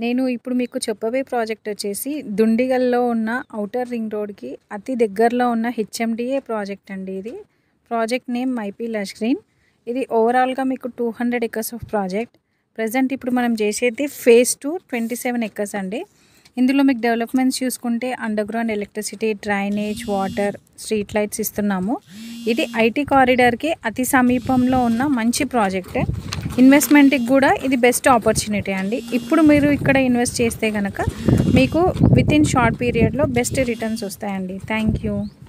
నేను ఇప్పుడు మీకు చెప్పబోయే ప్రాజెక్ట్ వచ్చేసి దుండిగల్లో ఉన్న ఔటర్ రింగ్ రోడ్కి అతి దగ్గరలో ఉన్న హెచ్ఎండిఏ ప్రాజెక్ట్ అండి ఇది ప్రాజెక్ట్ నేమ్ మైపీ లష్ గ్రీన్ ఇది ఓవరాల్గా మీకు two hundred acres of project present ఇప్పుడు మనం చేసేది phase two twenty seven acres అండి ఇందులో మీకు డెవలప్మెంట్స్ చూసుకుంటే underground electricity drainage water street lights ఇస్తున్నాము ఇది ఐటీ కారిడార్కి అతి సమీపంలో ఉన్న మంచి ప్రాజెక్ట్ ఇన్వెస్ట్మెంట్కి కూడా ఇది బెస్ట్ ఆపర్చునిటీ అండి ఇప్పుడు మీరు ఇక్కడ ఇన్వెస్ట్ చేస్తే కనుక మీకు విత్ ఇన్ షార్ట్ పీరియడ్లో బెస్ట్ రిటర్న్స్ వస్తాయండి థ్యాంక్ యూ